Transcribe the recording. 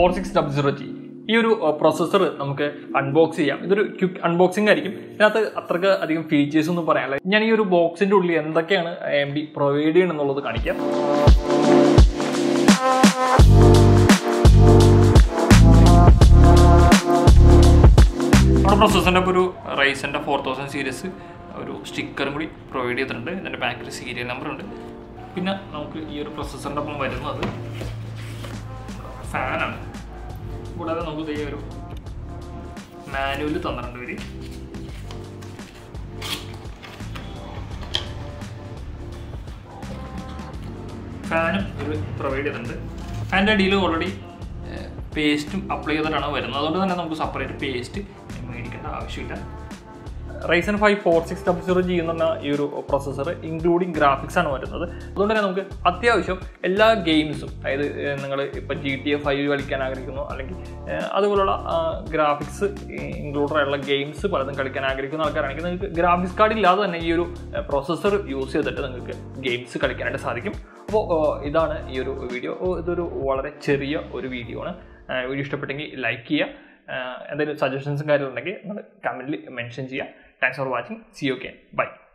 four six double zero G ഈ ഒരു processor നമുക്ക് അൺബോക്സ് ചെയ്യാം ഇതൊരു ക്വിക്ക് അൺബോക്സിംഗ് ആയിരിക്കും ഇതിനകത്ത് അത്രക്ക് അധികം ഫീച്ചേഴ്സ് ഒന്നും പറയാനില്ല ഞാൻ ഈ ഒരു ബോക്സിന്റെ ഉള്ളിൽ എന്തൊക്കെയാണ് എം ബി പ്രൊവൈഡ് ചെയ്യണമെന്നുള്ളത് കാണിക്കാം നമ്മുടെ പ്രൊസസ്സറിൻ്റെ ഇപ്പോൾ ഒരു റൈസിൻ്റെ ഫോർ തൗസൻഡ് സീരീസ് ഒരു സ്റ്റിക്കറും കൂടി പ്രൊവൈഡ് ചെയ്തിട്ടുണ്ട് ഇതിൻ്റെ ബാക്കിൽ സീരിയൽ നമ്പർ ഉണ്ട് പിന്നെ നമുക്ക് ഈ ഒരു പ്രൊസസ്സറിൻ്റെ ഒപ്പം വരുന്നത് ഫാനാണ് കൂടാതെ നമുക്ക് ഈ ഒരു മാനുവൽ തന്നിട്ടുണ്ട് ഇവർ ഫാനും ഇവർ പ്രൊവൈഡ് ചെയ്തിട്ടുണ്ട് ഫാൻ്റെ അടിയിൽ ഓൾറെഡി പേസ്റ്റും അപ്ലൈ ചെയ്തിട്ടാണ് വരുന്നത് അതുകൊണ്ട് തന്നെ നമുക്ക് സെപ്പറേറ്റ് പേസ്റ്റ് മേടിക്കേണ്ട ആവശ്യമില്ല Ryzen five four six double zero G എന്ന് പറഞ്ഞ ഈ ഒരു പ്രൊസസ്സർ ഇൻക്ലൂഡിങ് ഗ്രാഫിക്സ് ആണ് വരുന്നത് അതുകൊണ്ട് തന്നെ നമുക്ക് അത്യാവശ്യം എല്ലാ ഗെയിംസും അതായത് നിങ്ങൾ ഇപ്പോൾ ജി ടി എ ഫൈവ് കളിക്കാൻ ആഗ്രഹിക്കുന്നു അല്ലെങ്കിൽ ഏഹ്, അതുപോലുള്ള ഗ്രാഫിക്സ് ഇൻക്ലൂഡഡ് ആയിട്ടുള്ള ഗെയിംസ് പലതും കളിക്കാൻ ആഗ്രഹിക്കുന്ന ആൾക്കാരാണെങ്കിൽ നിങ്ങൾക്ക് ഗ്രാഫിക്സ് കാർഡ് ഇല്ലാതെ തന്നെ ഈ ഒരു പ്രൊസസ്സർ യൂസ് ചെയ്തിട്ട് നിങ്ങൾക്ക് ഗെയിംസ് കളിക്കാനായിട്ട് സാധിക്കും അപ്പോൾ ഇതാണ് ഈ ഒരു വീഡിയോ ഇതൊരു വളരെ ചെറിയ ഒരു വീഡിയോ ആണ് വീഡിയോ ഇഷ്ടപ്പെട്ടെങ്കിൽ ലൈക്ക് ചെയ്യുക എന്തെങ്കിലും സജഷൻസും കാര്യങ്ങളുണ്ടെങ്കിൽ നിങ്ങൾ കമൻറ്റിൽ മെൻഷൻ ചെയ്യുക thanks for watching see okay by